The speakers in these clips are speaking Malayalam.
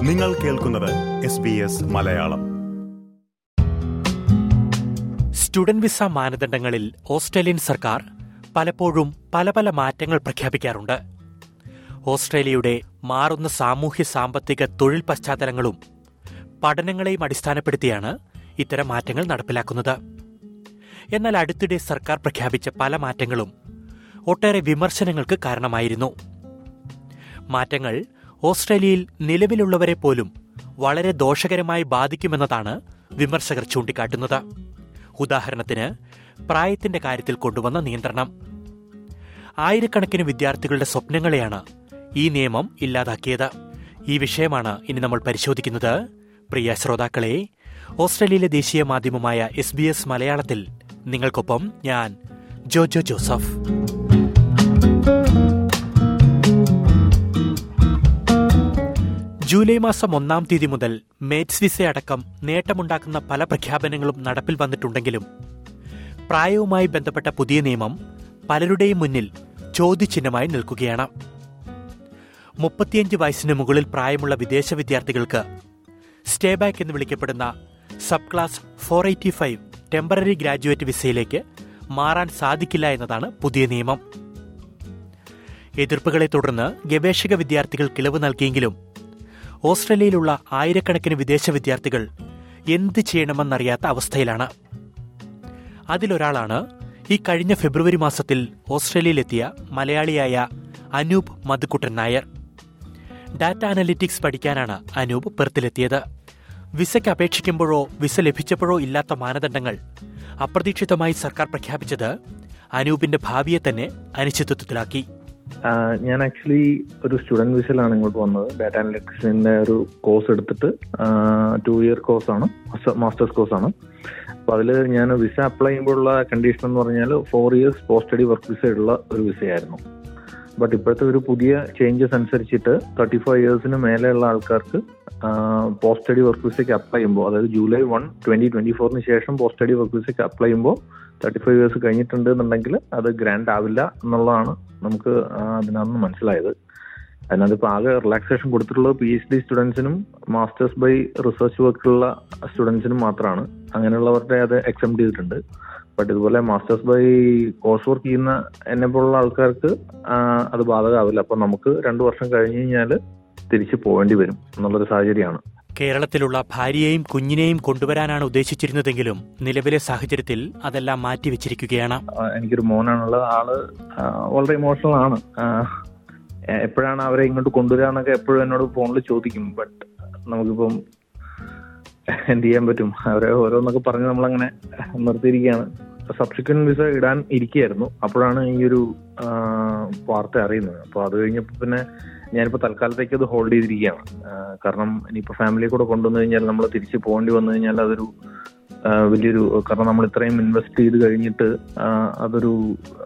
നിങ്ങൾ കേൾക്കുന്നത് S B S Malayalam student visa മാനദണ്ഡങ്ങളിൽ ഓസ്ട്രേലിയൻ സർക്കാർ പലപ്പോഴും പല പല മാറ്റങ്ങൾ പ്രഖ്യാപിക്കാറുണ്ട് ഓസ്ട്രേലിയയുടെ മാറുന്ന സാമൂഹ്യ സാമ്പത്തിക തൊഴിൽ പശ്ചാത്തലങ്ങളും പഠനങ്ങളെയും അടിസ്ഥാനപ്പെടുത്തിയാണ് ഇത്തരം മാറ്റങ്ങൾ നടപ്പിലാക്കുന്നത് എന്നാൽ അടുത്തിടെ സർക്കാർ പ്രഖ്യാപിച്ച പല മാറ്റങ്ങളും ഒട്ടേറെ വിമർശനങ്ങൾക്ക് കാരണമായിരുന്നു മാറ്റങ്ങൾ ഓസ്ട്രേലിയയിൽ നിലവിലുള്ളവരെ പോലും വളരെ ദോഷകരമായി ബാധിക്കുമെന്നതാണ് വിമർശകർ ചൂണ്ടിക്കാട്ടുന്നത് ഉദാഹരണത്തിന് പ്രായത്തിന്റെ കാര്യത്തിൽ കൊണ്ടുവന്ന നിയന്ത്രണം ആയിരക്കണക്കിന് വിദ്യാർത്ഥികളുടെ സ്വപ്നങ്ങളെയാണ് ഈ നിയമം ഇല്ലാതാക്കിയത് ഈ വിഷയമാണ് ഇനി നമ്മൾ പരിശോധിക്കുന്നത് പ്രിയ ശ്രോതാക്കളെ ഓസ്ട്രേലിയയിലെ ദേശീയ മാധ്യമമായ എസ് ബി എസ് മലയാളത്തിൽ നിങ്ങൾക്കൊപ്പം ഞാൻ ജോജോ ജോസഫ് ജൂലൈ മാസം ഒന്നാം തീയതി മുതൽ മേറ്റ്സ് വിസ അടക്കം നേട്ടമുണ്ടാക്കുന്ന പല പ്രഖ്യാപനങ്ങളും നടപ്പിൽ വന്നിട്ടുണ്ടെങ്കിലും പ്രായവുമായി ബന്ധപ്പെട്ട പുതിയ നിയമം പലരുടെയും മുന്നിൽ ചോദ്യചിഹ്നമായി നിൽക്കുകയാണ് മുപ്പത്തിയഞ്ച് വയസ്സിന് മുകളിൽ പ്രായമുള്ള വിദേശ വിദ്യാർത്ഥികൾക്ക് സ്റ്റേ ബാക്ക് എന്ന് വിളിക്കപ്പെടുന്ന sub class four eighty five temporary graduate വിസയിലേക്ക് മാറാൻ സാധിക്കില്ല എന്നതാണ് പുതിയ നിയമം എതിർപ്പുകളെ തുടർന്ന് ഗവേഷക വിദ്യാർത്ഥികൾ കിളവ് നൽകിയെങ്കിലും ഓസ്ട്രേലിയയിലുള്ള ആയിരക്കണക്കിന് വിദേശ വിദ്യാർത്ഥികൾ എന്ത് ചെയ്യണമെന്നറിയാത്ത അവസ്ഥയിലാണ് അതിലൊരാളാണ് ഈ കഴിഞ്ഞ ഫെബ്രുവരി മാസത്തിൽ ഓസ്ട്രേലിയയിലെത്തിയ മലയാളിയായ അനൂപ് മധുക്കുട്ടൻ നായർ ഡാറ്റ അനലിറ്റിക്സ് പഠിക്കാനാണ് അനൂപ് പെർത്തിലെത്തിയത് വിസയ്ക്ക് അപേക്ഷിക്കുമ്പോഴോ വിസ ലഭിച്ചപ്പോഴോ ഇല്ലാത്ത മാനദണ്ഡങ്ങൾ അപ്രതീക്ഷിതമായി സർക്കാർ പ്രഖ്യാപിച്ചത് അനൂപിന്റെ ഭാവിയെ തന്നെ അനിശ്ചിതത്വത്തിലാക്കി ആഹ് ഞാൻ ആക്ച്വലി ഒരു സ്റ്റുഡന്റ് വിസയിലാണ് ഇങ്ങോട്ട് വന്നത് ഡാറ്റ അനലിറ്റിക്സിന്റെ ഒരു കോഴ്സ് എടുത്തിട്ട് ടു ഇയർ കോഴ്സാണ് മാസ്റ്റേഴ്സ് കോഴ്സാണ് അപ്പൊ അതിൽ ഞാൻ വിസ അപ്ലൈ ചെയ്യുമ്പോഴുള്ള കണ്ടീഷൻ എന്ന് പറഞ്ഞാൽ four years post study work visa ഉള്ള ഒരു വിസയായിരുന്നു ബട്ട് ഇപ്പോഴത്തെ ഒരു പുതിയ ചേഞ്ചസ് അനുസരിച്ചിട്ട് തേർട്ടി ഫൈവ് ഇയേഴ്സിന് മേലെയുള്ള ആൾക്കാർക്ക് പോസ്റ്റ് സ്റ്റഡി വർക്ക് വിസയ്ക്ക് അപ്ലൈ ചെയ്യുമ്പോൾ അതായത് ജൂലൈ വൺ ട്വന്റി ട്വന്റി ഫോറിന് ശേഷം പോസ്റ്റ് സ്റ്റഡി വർക്ക് വിസയ്ക്ക് അപ്ലൈ ചെയ്യുമ്പോൾ തേർട്ടി ഫൈവ് ഇയേഴ്സ് കഴിഞ്ഞിട്ടുണ്ട് എന്നുണ്ടെങ്കിൽ അത് ഗ്രാൻഡ് ആവില്ല എന്നുള്ളതാണ് നമുക്ക് അതിനകത്ത് മനസ്സിലായത് അതിനകത്ത് ഇപ്പോൾ ആകെ റിലാക്സേഷൻ കൊടുത്തിട്ടുള്ളത് പി എച്ച് ഡി സ്റ്റുഡൻസിനും മാസ്റ്റേഴ്സ് ബൈ റിസർച്ച് വർക്കുള്ള സ്റ്റുഡൻസിനും മാത്രമാണ് അങ്ങനെയുള്ളവരുടെ അത് എക്സെപ്റ്റ് ചെയ്തിട്ടുണ്ട് ബട്ട് ഇതുപോലെ മാസ്റ്റേഴ്സ് ബൈ കോഴ്സ് വർക്ക് ചെയ്യുന്ന എന്നെ പോലുള്ള ആൾക്കാർക്ക് അത് ബാധകമാവില്ല അപ്പൊ നമുക്ക് രണ്ടു വർഷം കഴിഞ്ഞ് കഴിഞ്ഞാൽ തിരിച്ചു പോകേണ്ടി വരും എന്നുള്ളൊരു സാഹചര്യമാണ് കേരളത്തിലുള്ള ഭാര്യയെയും കുഞ്ഞിനെയും കൊണ്ടുവരാനാണ് ഉദ്ദേശിച്ചിരുന്നതെങ്കിലും നിലവിലെ സാഹചര്യത്തിൽ അതെല്ലാം മാറ്റിവെച്ചിരിക്കുകയാണ് എനിക്കൊരു മോനാണുള്ളത് ആള് വളരെ ഇമോഷണൽ ആണ് എപ്പോഴാണ് അവരെ ഇങ്ങോട്ട് കൊണ്ടുവരാന്നൊക്കെ എപ്പോഴും എന്നോട് ഫോണിൽ ചോദിക്കും ബട്ട് നമുക്കിപ്പം എന്ത് ചെയ്യാൻ പറ്റും അവരെ ഓരോന്നൊക്കെ പറഞ്ഞ് നമ്മളങ്ങനെ നിർത്തിയിരിക്കുകയാണ് സബ്സിക്വന്റ് വിസ ഇടാൻ ഇരിക്കുകയായിരുന്നു അപ്പോഴാണ് ഈ ഒരു വാർത്ത അറിയുന്നത് അപ്പോൾ അത് കഴിഞ്ഞപ്പോൾ പിന്നെ ഞാനിപ്പോൾ തൽക്കാലത്തേക്ക് അത് ഹോൾഡ് ചെയ്തിരിക്കുകയാണ് കാരണം ഇനിയിപ്പോൾ ഫാമിലിയെ കൂടെ കൊണ്ടുവന്നു കഴിഞ്ഞാൽ നമ്മൾ തിരിച്ച് പോകേണ്ടി വന്നു കഴിഞ്ഞാൽ അതൊരു വലിയൊരു കാരണം നമ്മൾ ഇത്രയും ഇൻവെസ്റ്റ് ചെയ്ത് കഴിഞ്ഞിട്ട് അതൊരു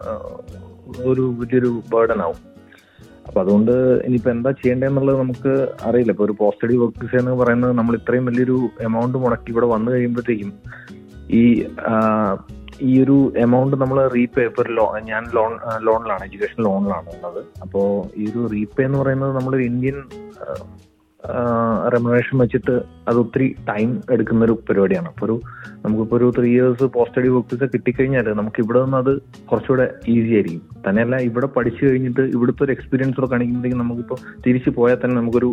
ഒരു വലിയൊരു ബേർഡൻ ആവും അപ്പൊ അതുകൊണ്ട് ഇനിയിപ്പോ എന്താ ചെയ്യേണ്ടതെന്നുള്ളത് നമുക്ക് അറിയില്ല ഇപ്പൊ ഒരു പോസ്റ്റഡി വർക്ക് വിസ എന്ന് പറയുന്നത് നമ്മൾ ഇത്രയും വലിയൊരു എമൗണ്ട് മുടക്കി ഇവിടെ വന്നു കഴിയുമ്പോഴത്തേക്കും ഈ ഈ ഒരു എമൗണ്ട് നമ്മൾ റീപേ ഇപ്പൊ ഒരു ലോൺ ഞാൻ ലോൺ ലോണിലാണ് എഡ്യൂക്കേഷൻ ലോണിലാണ് ഉള്ളത് അപ്പോൾ ഈ ഒരു റീപേ എന്ന് പറയുന്നത് നമ്മളൊരു ഇന്ത്യൻ റെമുനേഷൻ വെച്ചിട്ട് അത് ഒത്തിരി ടൈം എടുക്കുന്ന ഒരു പരിപാടിയാണ് അപ്പോൾ ഒരു നമുക്കിപ്പോൾ ഒരു three years post study work visa കിട്ടിക്കഴിഞ്ഞാൽ നമുക്ക് ഇവിടെ നിന്ന് അത് കുറച്ചുകൂടെ ഈസി ആയിരിക്കും തന്നെയല്ല ഇവിടെ പഠിച്ചു കഴിഞ്ഞിട്ട് ഇവിടുത്തെ ഒരു എക്സ്പീരിയൻസ് കൂടെ കാണിക്കുമ്പോഴത്തേക്കും നമുക്കിപ്പോൾ തിരിച്ചു പോയാൽ തന്നെ നമുക്കൊരു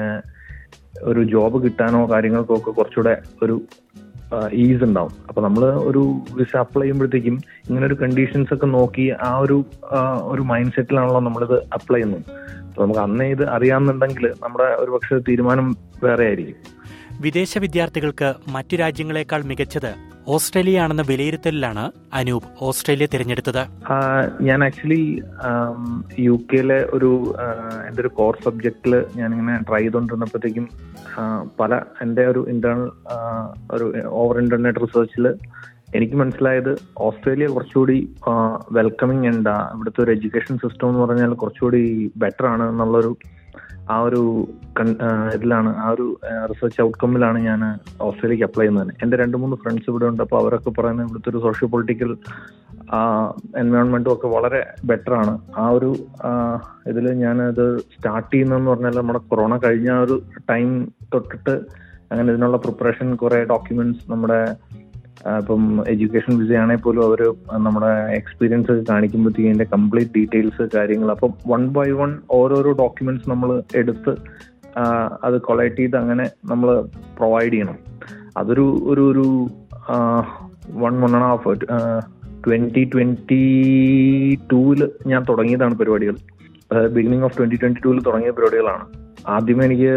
ഒരു ജോബ് കിട്ടാനോ കാര്യങ്ങൾക്കോ ഒക്കെ കുറച്ചുകൂടെ ഒരു ഈസ് ഉണ്ടാവും അപ്പൊ നമ്മൾ ഒരു വിസ അപ്ലൈ ചെയ്യുമ്പോഴത്തേക്കും ഇങ്ങനെ ഒരു കണ്ടീഷൻസ് ഒക്കെ നോക്കി ആ ഒരു ഒരു മൈൻഡ് സെറ്റിലാണല്ലോ നമ്മളിത് അപ്ലൈ ചെയ്യുന്നത് അപ്പൊ നമുക്ക് അന്നേ ഇത് അറിയാമെന്നുണ്ടെങ്കിൽ നമ്മുടെ ഒരു പക്ഷേ തീരുമാനം വേറെ ആയിരിക്കും വിദേശ വിദ്യാർത്ഥികൾക്ക് മറ്റു രാജ്യങ്ങളെക്കാൾ മികച്ചത് ഓസ്ട്രേലിയ ആണെന്ന വിലയിരുത്തലിലാണ് അനൂപ് ഓസ്ട്രേലിയ തിരഞ്ഞെടുത്തത് ഞാൻ ആക്ച്വലി യു കെയിലെ ഒരു എൻ്റെ ഒരു കോർ സബ്ജക്റ്റിൽ ഞാനിങ്ങനെ ട്രൈ ചെയ്തുകൊണ്ടിരുന്നപ്പോഴത്തേക്കും പല എൻ്റെ ഒരു ഇന്റേണൽ ഒരു ഓവർ ഇന്റർനെറ്റ് റിസർച്ചിൽ എനിക്ക് മനസ്സിലായത് ഓസ്ട്രേലിയ കുറച്ചുകൂടി വെൽക്കമിങ് ഉണ്ട് ഇവിടുത്തെ ഒരു എഡ്യൂക്കേഷൻ സിസ്റ്റം എന്ന് പറഞ്ഞാൽ കുറച്ചുകൂടി ബെറ്റർ ആണ് എന്നുള്ളൊരു ആ ഒരു ഇതിലാണ് ആ ഒരു റിസർച്ച് ഔട്ട്കമ്മിലാണ് ഞാൻ ഓസ്ട്രേലിയക്ക് അപ്ലൈ ചെയ്യുന്നത് എൻ്റെ രണ്ട് മൂന്ന് ഫ്രണ്ട്സ് ഇവിടെ ഉണ്ട് അപ്പോൾ അവരൊക്കെ പറയുന്നത് ഇവിടുത്തെ ഒരു സോഷ്യോ പൊളിറ്റിക്കൽ എൻവയോൺമെന്റും ഒക്കെ വളരെ ബെറ്റർ ആണ് ആ ഒരു ഇതിൽ ഞാനത് സ്റ്റാർട്ട് ചെയ്യുന്നതെന്ന് പറഞ്ഞാൽ നമ്മുടെ കൊറോണ കഴിഞ്ഞ ആ ഒരു ടൈം തൊട്ടിട്ട് അങ്ങനെ ഇതിനുള്ള പ്രിപ്പറേഷൻ കുറെ ഡോക്യുമെന്റ്സ് നമ്മുടെ ആ, ഇപ്പം എഡ്യൂക്കേഷൻ വിസ ആണെങ്കിൽ പോലും അവർ നമ്മുടെ എക്സ്പീരിയൻസ് ഒക്കെ കാണിക്കുമ്പോഴത്തേക്കും അതിന്റെ കംപ്ലീറ്റ് ഡീറ്റെയിൽസ് കാര്യങ്ങൾ അപ്പം വൺ ബൈ വൺ ഓരോരോ ഡോക്യുമെന്റ്സ് നമ്മൾ എടുത്ത് ആ, അത് കൊളക്ട് ചെയ്ത് അങ്ങനെ നമ്മൾ പ്രൊവൈഡ് ചെയ്യണം അതൊരു ഒരു ഒരു one one and half twenty twenty ടൂവില് ഞാൻ തുടങ്ങിയതാണ് പരിപാടികൾ ബിഗിനിങ് ഓഫ് ട്വന്റി ട്വന്റി ടൂവിൽ തുടങ്ങിയ പരിപാടികളാണ് ആദ്യമേ എനിക്ക്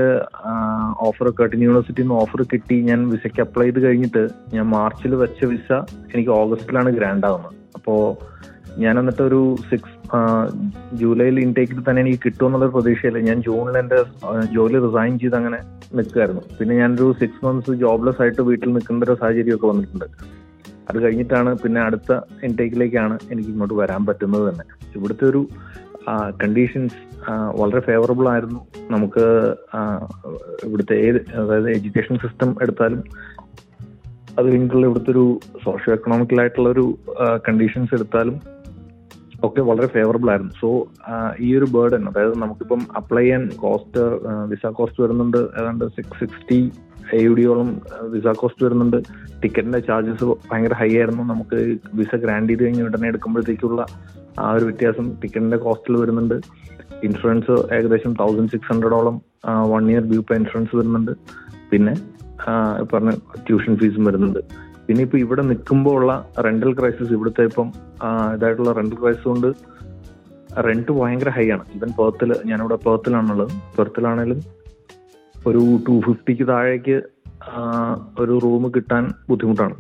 ഓഫർ കട്ടിൻ യൂണിവേഴ്സിറ്റിയിൽ നിന്ന് ഓഫർ കിട്ടി ഞാൻ വിസയ്ക്ക് അപ്ലൈ ചെയ്ത് കഴിഞ്ഞിട്ട് ഞാൻ മാർച്ചിൽ വെച്ച വിസ എനിക്ക് ഓഗസ്റ്റിലാണ് ഗ്രാൻഡ് ആവുന്നത് അപ്പോ ഞാൻ എന്നിട്ട് ഒരു സിക്സ് ജൂലൈയിൽ ഇൻടേക്കിൽ തന്നെ എനിക്ക് കിട്ടുമെന്നുള്ളൊരു പ്രതീക്ഷയില്ല ഞാൻ ജൂണിൽ എന്റെ ആ, ജോലി റിസൈൻ ചെയ്ത് അങ്ങനെ നിൽക്കുമായിരുന്നു പിന്നെ ഞാനൊരു സിക്സ് മന്ത്സ് ജോബ്ലെസ് ആയിട്ട് വീട്ടിൽ നിൽക്കേണ്ട ഒരു സാഹചര്യമൊക്കെ വന്നിട്ടുണ്ട് അത് കഴിഞ്ഞിട്ടാണ് പിന്നെ അടുത്ത ഇൻടേക്കിലേക്കാണ് എനിക്ക് ഇങ്ങോട്ട് വരാൻ പറ്റുന്നത് തന്നെ ഇവിടുത്തെ ഒരു കണ്ടീഷൻസ് വളരെ ഫേവറബിൾ ആയിരുന്നു നമുക്ക് ആ, ഇവിടുത്തെ ഏത് അതായത് എഡ്യൂക്കേഷൻ സിസ്റ്റം എടുത്താലും അത് കഴിഞ്ഞിട്ടുള്ള ഇവിടുത്തെ ഒരു സോഷ്യോ എക്കണോമിക്കൽ ആയിട്ടുള്ള ഒരു കണ്ടീഷൻസ് എടുത്താലും ഒക്കെ വളരെ ഫേവറബിൾ ആയിരുന്നു സോ ഈ ഒരു ബേർഡൻ അതായത് നമുക്കിപ്പം അപ്ലൈ ചെയ്യാൻ കോസ്റ്റ് വിസ കോസ്റ്റ് വരുന്നുണ്ട് ഏതാണ്ട് സിക്സ് സിക്സ്റ്റി എ യു ഡിയോളം വിസ കോസ്റ്റ് വരുന്നുണ്ട് ടിക്കറ്റിന്റെ ചാർജസ് ഭയങ്കര ഹൈ ആയിരുന്നു നമുക്ക് വിസ ഗ്രാൻഡ് ചെയ്ത് കഴിഞ്ഞ് ഉടനെ എടുക്കുമ്പോഴത്തേക്കുള്ള ആ ഒരു വ്യത്യാസം ടിക്കറ്റിന്റെ കോസ്റ്റിൽ വരുന്നുണ്ട് ഇൻഷുറൻസ് ഏകദേശം തൗസൻഡ് സിക്സ് ഹൺഡ്രഡോളം one year view pay insurance വരുന്നുണ്ട് പിന്നെ ആ, പറഞ്ഞ ട്യൂഷൻ ഫീസും വരുന്നുണ്ട് പിന്നെ ഇപ്പൊ ഇവിടെ നിൽക്കുമ്പോൾ ഉള്ള റെന്റൽ ക്രൈസിസ് ഇവിടുത്തെ ഇപ്പം ആ, ഇതായിട്ടുള്ള റെന്റൽ ക്രൈസിസ് കൊണ്ട് റെന്റ് ഭയങ്കര ഹൈ ആണ് ഇവൻ പേർത്തിൽ ഞാനിവിടെ പേർത്തിലാണുള്ളത് പേർത്തിലാണെങ്കിലും ഒരു ടു ഫിഫ്റ്റിക്ക് താഴേക്ക് ആ, ഒരു റൂം കിട്ടാൻ ബുദ്ധിമുട്ടാണ്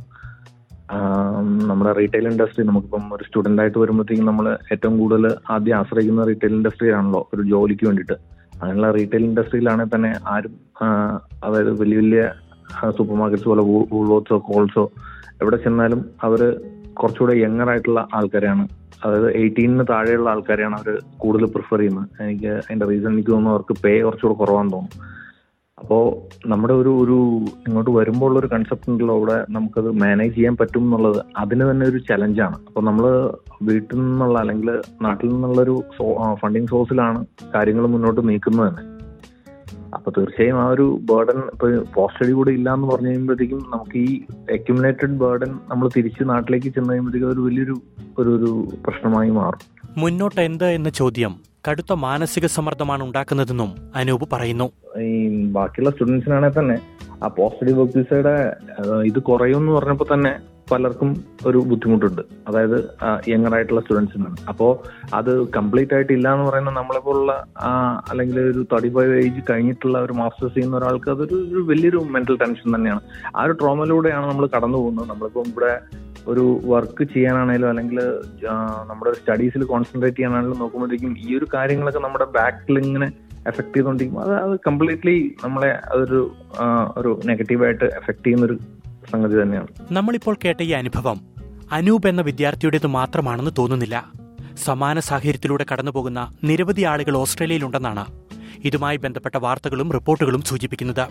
ആ, നമ്മുടെ റീറ്റെയിൽ ഇൻഡസ്ട്രി നമുക്കിപ്പം ഒരു സ്റ്റുഡന്റ് ആയിട്ട് വരുമ്പോഴത്തേക്കും നമ്മൾ ഏറ്റവും കൂടുതൽ ആദ്യം ആശ്രയിക്കുന്ന റീറ്റെയിൽ ഇൻഡസ്ട്രി ആണല്ലോ ഒരു ജോലിക്ക് വേണ്ടിയിട്ട് അങ്ങനെയുള്ള റീറ്റെയിൽ ഇൻഡസ്ട്രിയിലാണെങ്കിൽ തന്നെ ആരും ആ, അതായത് വലിയ വലിയ സൂപ്പർ മാർക്കറ്റ്സ് പോലെ വൂൾവോട്ട്സോ കോൾസോ എവിടെ ചെന്നാലും അവര് കുറച്ചുകൂടെ യങ്ങർ ആയിട്ടുള്ള ആൾക്കാരെയാണ് അതായത് എയ്റ്റീനിന് താഴെയുള്ള ആൾക്കാരെയാണ് അവർ കൂടുതൽ പ്രിഫർ ചെയ്യുന്നത് എനിക്ക് അതിന്റെ റീസൺ എനിക്ക് തോന്നുന്നു അവർക്ക് പേ കുറച്ചുകൂടെ കുറവാന്ന് തോന്നുന്നു അപ്പോ നമ്മുടെ ഒരു ഒരു ഇങ്ങോട്ട് വരുമ്പോൾ ഉള്ള ഒരു കൺസെപ്റ്റ് ഉണ്ടല്ലോ അവിടെ നമുക്കത് മാനേജ് ചെയ്യാൻ പറ്റും എന്നുള്ളത് അതിന് തന്നെ ഒരു ചലഞ്ചാണ് അപ്പൊ നമ്മൾ വീട്ടിൽ നിന്നുള്ള അല്ലെങ്കിൽ നാട്ടിൽ നിന്നുള്ള ഒരു ഫണ്ടിങ് സോഴ്സിലാണ് കാര്യങ്ങൾ മുന്നോട്ട് നീക്കുന്നത് തന്നെ അപ്പൊ തീർച്ചയായും ആ ഒരു ബേർഡൻ ഇപ്പൊ പോസ്റ്റ് സ്റ്റഡി കൂടെ ഇല്ല എന്ന് പറഞ്ഞു കഴിയുമ്പോഴത്തേക്കും നമുക്ക് ഈ അക്യുമുലേറ്റഡ് ബേർഡൻ നമ്മൾ തിരിച്ച് നാട്ടിലേക്ക് ചെന്ന് കഴിയുമ്പോഴത്തേക്കും ഒരു വലിയൊരു ഒരു ഒരു പ്രശ്നമായി മാറും മുന്നോട്ട് എന്ത് എന്ന ചോദ്യം കടുത്ത മാനസിക സമ്മർദ്ദമാണ് ഉണ്ടാക്കുന്നതെന്നും അനൂപ് പറയുന്നു ഈ ബാക്കിയുള്ള സ്റ്റുഡൻസിനാണെങ്കിൽ തന്നെ ആ പോസ്റ്റ് സ്റ്റഡി വർക്ക് വിസയുടെ ഇത് കുറയും എന്ന് പറഞ്ഞപ്പോൾ തന്നെ പലർക്കും ഒരു ബുദ്ധിമുട്ടുണ്ട് അതായത് യങ്ങർ ആയിട്ടുള്ള സ്റ്റുഡൻസിനാണ് അപ്പോൾ അത് കംപ്ലീറ്റ് ആയിട്ട് ഇല്ല എന്ന് പറയുന്ന നമ്മളെ പോലുള്ള ആ, അല്ലെങ്കിൽ ഒരു തേർട്ടി ഫൈവ് ഏജ് കഴിഞ്ഞിട്ടുള്ള ഒരു മാസ്റ്റേഴ്സ് ചെയ്യുന്ന ഒരാൾക്ക് അതൊരു ഒരു വലിയൊരു മെന്റൽ ടെൻഷൻ തന്നെയാണ് ആ ഒരു ട്രോമയിലൂടെയാണ് നമ്മൾ കടന്നു പോകുന്നത് നമ്മളിപ്പം ഇവിടെ ഒരു വർക്ക് ചെയ്യാനാണേലും അല്ലെങ്കിൽ ആ, നമ്മുടെ സ്റ്റഡീസിൽ കോൺസെൻട്രേറ്റ് ചെയ്യാനാണെങ്കിലും നോക്കുമ്പോഴത്തേക്കും ഈ ഒരു കാര്യങ്ങളൊക്കെ നമ്മുടെ ബാക്കിൽ ഇങ്ങനെ എഫക്ട് ചെയ്തുകൊണ്ടിരിക്കും അത് അത് കംപ്ലീറ്റ്ലി നമ്മളെ അതൊരു ആ, ഒരു നെഗറ്റീവായിട്ട് എഫക്ട് ചെയ്യുന്ന ഒരു സംഗതി തന്നെയാണ് നമ്മളിപ്പോൾ കേട്ട ഈ അനുഭവം അനൂപ് എന്ന വിദ്യാർത്ഥിയുടേത് മാത്രമാണെന്ന് തോന്നുന്നില്ല സമാന സാഹചര്യത്തിലൂടെ കടന്നുപോകുന്ന നിരവധി ആളുകൾ ഓസ്ട്രേലിയയിലുണ്ടെന്നാണ് ഇതുമായി ബന്ധപ്പെട്ട വാർത്തകളും റിപ്പോർട്ടുകളും സൂചിപ്പിക്കുന്നത്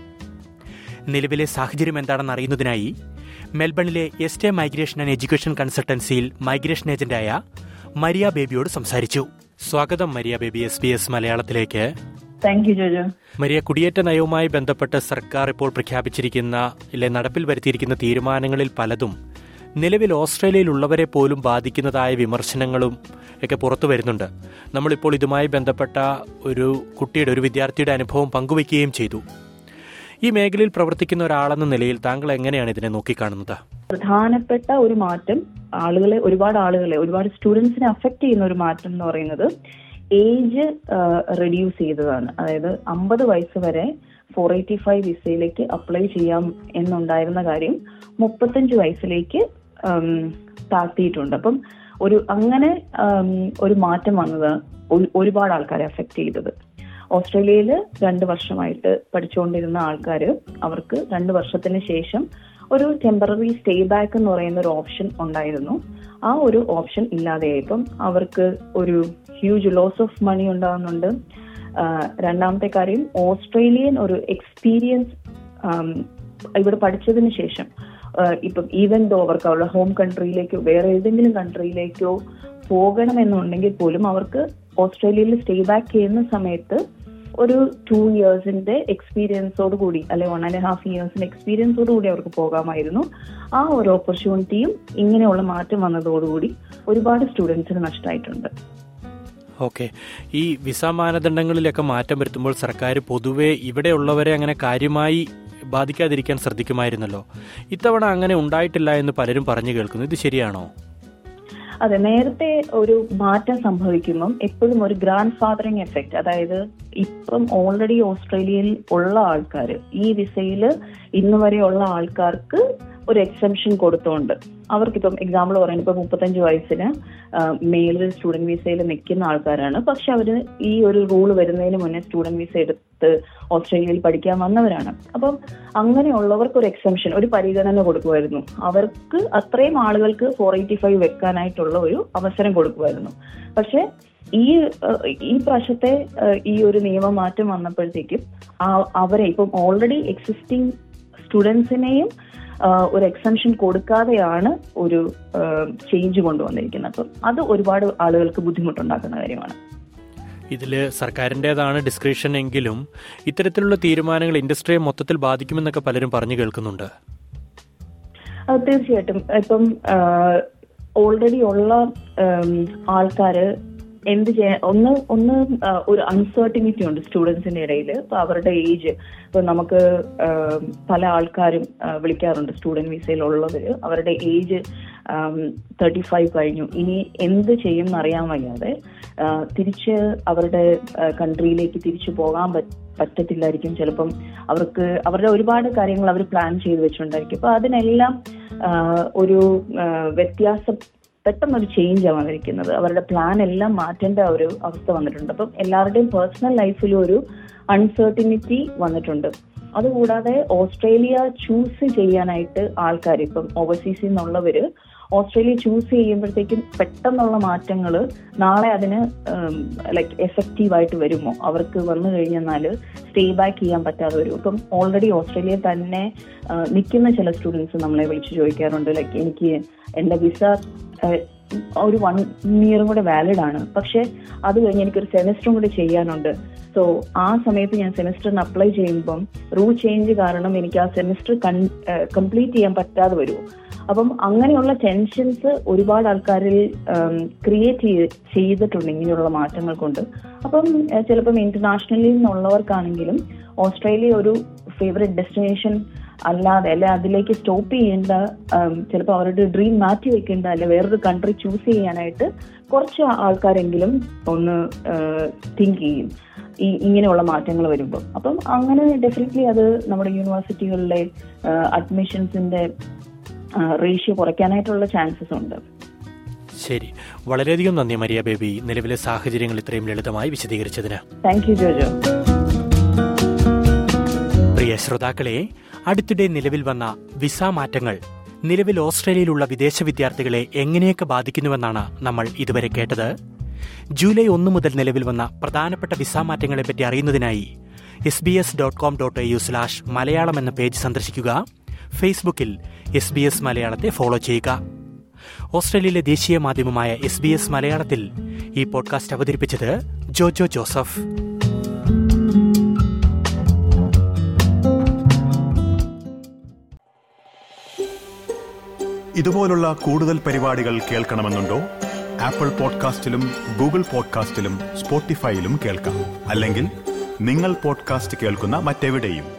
നിലവിലെ സാഹചര്യം എന്താണെന്ന് അറിയുന്നതിനായി മെൽബണിലെ എസ്റ്റേ മൈഗ്രേഷൻ ആൻഡ് എഡ്യൂക്കേഷൻ കൺസൾട്ടൻസിയിൽ മൈഗ്രേഷൻ ഏജന്റായ മരിയ ബേബിയോട് സംസാരിച്ചു സ്വാഗതം Maria Baby S B S മലയാളത്തിലേക്ക് താങ്ക് യു ജോജോ മരിയ കുടിയേറ്റ നയവുമായി ബന്ധപ്പെട്ട് സർക്കാർ ഇപ്പോൾ പ്രഖ്യാപിച്ചിരിക്കുന്ന ഇല്ലെ നടപ്പിൽ വരുത്തിയിരിക്കുന്ന തീരുമാനങ്ങളിൽ പലതും നിലവിൽ ഓസ്ട്രേലിയയിലുള്ളവരെ പോലും ബാധിക്കുന്നതായ വിമർശനങ്ങളും ഒക്കെ പുറത്തു വരുന്നുണ്ട് നമ്മളിപ്പോൾ ഇതുമായി ബന്ധപ്പെട്ട ഒരു കുട്ടിയുടെ ഒരു വിദ്യാർത്ഥിയുടെ അനുഭവം പങ്കുവയ്ക്കുകയും ചെയ്തു ഈ മേഖലയിൽ പ്രവർത്തിക്കുന്ന ഒരാളെന്ന നിലയിൽ താങ്കൾ എങ്ങനെയാണ് ഇതിനെ നോക്കിക്കാണുന്നത് പ്രധാനപ്പെട്ട ഒരു മാറ്റം ആളുകളെ ഒരുപാട് ആളുകളെ ഒരുപാട് സ്റ്റുഡൻസിനെ അഫക്ട് ചെയ്യുന്ന ഒരു മാറ്റം എന്ന് പറയുന്നത് ഏജ് റെഡ്യൂസ് ചെയ്തതാണ് അതായത് അമ്പത് വയസ്സ് വരെ ഫോർ എയ്റ്റി ഫൈവ് വിസയിലേക്ക് അപ്ലൈ ചെയ്യാം എന്നുണ്ടായിരുന്ന കാര്യം മുപ്പത്തഞ്ച് വയസ്സിലേക്ക് ഉം, താഴ്ത്തിയിട്ടുണ്ട് അപ്പം ഒരു അങ്ങനെ ഉം, ഒരു മാറ്റം വന്നത് ഒരു- ഒരുപാട് ആൾക്കാരെ അഫക്ട് ചെയ്തത് ഓസ്ട്രേലിയയിൽ രണ്ട് വർഷമായിട്ട് പഠിച്ചുകൊണ്ടിരുന്ന ആൾക്കാർ അവർക്ക് രണ്ട് വർഷത്തിന് ശേഷം ഒരു ടെമ്പററി സ്റ്റേ ബാക്ക് എന്ന് പറയുന്ന ഒരു ഓപ്ഷൻ ഉണ്ടായിരുന്നു ആ ഒരു ഓപ്ഷൻ ഇല്ലാതെയായപ്പം അവർക്ക് ഒരു ഹ്യൂജ് ലോസ് ഓഫ് മണി ഉണ്ടാകുന്നുണ്ട് ആ, രണ്ടാമത്തെ കാര്യം ഓസ്ട്രേലിയൻ ഒരു എക്സ്പീരിയൻസ് ഇവിടെ പഠിച്ചതിന് ശേഷം ഇപ്പം ഈവൻ ദോ അവർക്ക് അവരുടെ ഹോം കൺട്രിയിലേക്കോ വേറെ ഏതെങ്കിലും കൺട്രിയിലേക്കോ പോകണമെന്നുണ്ടെങ്കിൽ പോലും അവർക്ക് ഓസ്ട്രേലിയയിൽ സ്റ്റേ ബാക്ക് ചെയ്യുന്ന സമയത്ത് ഒരു ടു ഇയേഴ്സിന്റെ എക്സ്പീരിയൻസോട് കൂടി അല്ലെ വൺ ആൻഡ് ഹാഫ് ഇയേഴ്സിന്റെ എക്സ്പീരിയൻസോട് കൂടി അവർക്ക് പോകാമായിരുന്നു ആ ഒരു ഓപ്പർച്യൂണിറ്റിയും ഇങ്ങനെയുള്ള മാറ്റം വന്നതോടുകൂടി ഒരുപാട് സ്റ്റുഡൻസിന് നഷ്ടമായിട്ടുണ്ട് ഓക്കെ ഈ വിസ മാനദണ്ഡങ്ങളിലൊക്കെ മാറ്റം വരുത്തുമ്പോൾ സർക്കാർ പൊതുവെ ഇവിടെയുള്ളവരെ അങ്ങനെ കാര്യമായി ബാധിക്കാതിരിക്കാൻ ശ്രദ്ധിക്കുമായിരുന്നല്ലോ ഇത്തവണ അങ്ങനെ ഉണ്ടായിട്ടില്ല എന്ന് പലരും പറഞ്ഞു കേൾക്കുന്നു ഇത് ശരിയാണോ അതെ നേരത്തെ ഒരു മാറ്റം സംഭവിക്കുമ്പം എപ്പോഴും ഒരു ഗ്രാൻഡ് ഫാദറിങ് എഫക്റ്റ് അതായത് ഇപ്പം ഓൾറെഡി ഓസ്ട്രേലിയയിൽ ഉള്ള ആൾക്കാർ ഈ വിസയിൽ ഇന്ന് വരെയുള്ള ആൾക്കാർക്ക് ഒരു എക്സംഷൻ കൊടുത്തോണ്ട് അവർക്കിപ്പം എക്സാമ്പിൾ പറയുന്നത് ഇപ്പൊ മുപ്പത്തഞ്ച് വയസ്സിന് മെയിലിൽ സ്റ്റുഡന്റ് വിസയിൽ നിൽക്കുന്ന ആൾക്കാരാണ് പക്ഷെ അവര് ഈ ഒരു റൂൾ വരുന്നതിന് മുന്നേ സ്റ്റുഡന്റ് വിസ എടുത്ത് ഓസ്ട്രേലിയയിൽ പഠിക്കാൻ വന്നവരാണ് അപ്പം അങ്ങനെയുള്ളവർക്ക് ഒരു എക്സംഷൻ ഒരു പരിഗണന കൊടുക്കുമായിരുന്നു അവർക്ക് അത്രയും ആളുകൾക്ക് ഫോർ എയ്റ്റി ഫൈവ് വെക്കാനായിട്ടുള്ള ഒരു അവസരം കൊടുക്കുമായിരുന്നു പക്ഷെ ഈ ഈ പ്രാവശ്യത്തെ ഈ ഒരു നിയമമാറ്റം വന്നപ്പോഴത്തേക്കും അവരെ ഇപ്പം ഓൾറെഡി എക്സിസ്റ്റിംഗ് സ്റ്റുഡൻസിനെയും ഒരു എക്സംഷൻ കൊടുക്കാതെയാണ് ഒരു ചേഞ്ച് കൊണ്ടുവന്നിരിക്കുന്നത് അപ്പം അത് ഒരുപാട് ആളുകൾക്ക് ബുദ്ധിമുട്ടുണ്ടാക്കുന്ന കാര്യമാണ് ഇതിൽ സർക്കാരിൻ്റെതാണ് ഡിസ്ക്രിപ്ഷൻ എങ്കിലും ഇത്തരത്തിലുള്ള തീരുമാനങ്ങൾ ഇൻഡസ്ട്രിയെ മൊത്തത്തിൽ ബാധിക്കുമെന്നൊക്കെ പലരും പറഞ്ഞു കേൾക്കുന്നുണ്ട് തീർച്ചയായിട്ടും ഇപ്പം ഓൾറെഡി ഉള്ള ആൾക്കാര് എന്ത് ചെയ്യാൻ ഒന്ന് ഒന്ന് ഒരു അൺസർട്ടിനിറ്റി ഉണ്ട് സ്റ്റുഡൻസിന്റെ ഇടയിൽ ഇപ്പൊ അവരുടെ ഏജ് ഇപ്പൊ നമുക്ക് പല ആൾക്കാരും വിളിക്കാറുണ്ട് സ്റ്റുഡന്റ് വിസയിൽ ഉള്ളവര് അവരുടെ ഏജ് തേർട്ടി ഫൈവ് കഴിഞ്ഞു ഇനി എന്ത് ചെയ്യും എന്നറിയാൻ വയ്യാതെ തിരിച്ച് അവരുടെ കൺട്രിയിലേക്ക് തിരിച്ചു പോകാൻ പറ്റത്തില്ലായിരിക്കും ചിലപ്പം അവർക്ക് അവരുടെ ഒരുപാട് കാര്യങ്ങൾ അവർ പ്ലാൻ ചെയ്ത് വെച്ചിട്ടുണ്ടായിരിക്കും അപ്പൊ അതിനെല്ലാം ഒരു വ്യത്യാസം പെട്ടെന്നൊരു ചേഞ്ച് ആണ് വന്നിരിക്കുന്നത് അവരുടെ പ്ലാൻ എല്ലാം മാറ്റേണ്ട ഒരു അവസ്ഥ വന്നിട്ടുണ്ട് അപ്പം എല്ലാവരുടെയും പേഴ്സണൽ ലൈഫിലും ഒരു അൺസർട്ടിനിറ്റി വന്നിട്ടുണ്ട് അതുകൂടാതെ ഓസ്ട്രേലിയ ചൂസ് ചെയ്യാനായിട്ട് ആൾക്കാർ ഇപ്പം ഓവർസീസിൽ നിന്നുള്ളവര് ഓസ്ട്രേലിയ ചൂസ് ചെയ്യുമ്പോഴത്തേക്കും പെട്ടെന്നുള്ള മാറ്റങ്ങൾ നാളെ അതിന് ലൈക്ക് എഫക്റ്റീവ് ആയിട്ട് വരുമോ അവർക്ക് വന്നു കഴിഞ്ഞാൽ സ്റ്റേ ബാക്ക് ചെയ്യാൻ പറ്റാതെ വരും ഇപ്പം ഓൾറെഡി ഓസ്ട്രേലിയ തന്നെ നിൽക്കുന്ന ചില സ്റ്റുഡൻസ് നമ്മളെ വിളിച്ചു ചോദിക്കാറുണ്ട് ലൈക്ക് എനിക്ക് എന്റെ വിസ ഒരു വൺ ഇയറും കൂടെ വാലിഡ് ആണ് പക്ഷെ അത് കഴിഞ്ഞ് എനിക്കൊരു സെമിസ്റ്ററും കൂടെ ചെയ്യാനുണ്ട് സോ ആ സമയത്ത് ഞാൻ സെമിസ്റ്ററിന് അപ്ലൈ ചെയ്യുമ്പം റൂൾ ചേഞ്ച് കാരണം എനിക്ക് ആ സെമിസ്റ്റർ കംപ്ലീറ്റ് ചെയ്യാൻ പറ്റാതെ വരുമോ അപ്പം അങ്ങനെയുള്ള ടെൻഷൻസ് ഒരുപാട് ആൾക്കാരിൽ ക്രിയേറ്റ് ചെയ്തിട്ടുണ്ട് ഇങ്ങനെയുള്ള മാറ്റങ്ങൾ കൊണ്ട് അപ്പം ചിലപ്പം ഇന്റർനാഷണലിൽ നിന്നുള്ളവർക്കാണെങ്കിലും ഓസ്ട്രേലിയ ഒരു ഫേവറേറ്റ് ഡെസ്റ്റിനേഷൻ അല്ലാതെ അല്ലെ അതിലേക്ക് സ്റ്റോപ്പ് ചെയ്യേണ്ട ചിലപ്പോൾ അവരുടെ ഡ്രീം മാറ്റി വെക്കേണ്ട അല്ലെ വേറൊരു കൺട്രി ചൂസ് ചെയ്യാനായിട്ട് കുറച്ച് ആൾക്കാരെങ്കിലും ഒന്ന് തിങ്ക് ചെയ്യും ഈ ഇങ്ങനെയുള്ള മാറ്റങ്ങൾ വരുമ്പോൾ അപ്പം അങ്ങനെ ഡെഫിനറ്റ്ലി അത് നമ്മുടെ യൂണിവേഴ്സിറ്റികളിലെ അഡ്മിഷൻസിന്റെ റേഷ്യോ കുറയ്ക്കാനായിട്ടുള്ള ചാൻസസ് ഉണ്ട് ശരി വളരെയധികം നന്ദി മരിയ ബേബി നിലവിലെ സാഹചര്യങ്ങൾ ഇത്രയും ലളിതമായി വിശദീകരിച്ചതിന് താങ്ക് യു ജോജോ പ്രിയ ശ്രോതാക്കളെ അടുത്തിടെ നിലവിൽ വന്ന വിസ മാറ്റങ്ങൾ നിലവിൽ ഓസ്ട്രേലിയയിലുള്ള വിദേശ വിദ്യാർത്ഥികളെ എങ്ങനെയൊക്കെ ബാധിക്കുന്നുവെന്നാണ് നമ്മൾ ഇതുവരെ കേട്ടത് ജൂലൈ ഒന്ന് മുതൽ നിലവിൽ വന്ന പ്രധാനപ്പെട്ട വിസ മാറ്റങ്ങളെപ്പറ്റി അറിയുന്നതിനായി S B S dot com dot U slash Malayalam എന്ന പേജ് സന്ദർശിക്കുക ഫേസ്ബുക്കിൽ എസ് ബി എസ് മലയാളത്തെ ഫോളോ ചെയ്യുക ഓസ്ട്രേലിയയിലെ ദേശീയ മാധ്യമമായ എസ് ബി എസ് മലയാളത്തിൽ ഈ പോഡ്കാസ്റ്റ് അവതരിപ്പിച്ചത് ജോജോ ജോസഫ് ഇതുപോലുള്ള കൂടുതൽ പരിപാടികൾ കേൾക്കണമെന്നുണ്ടോ ആപ്പിൾ പോഡ്കാസ്റ്റിലും ഗൂഗിൾ പോഡ്കാസ്റ്റിലും സ്പോട്ടിഫൈയിലും കേൾക്കാം അല്ലെങ്കിൽ നിങ്ങൾ പോഡ്കാസ്റ്റ് കേൾക്കുന്ന മറ്റെവിടെയും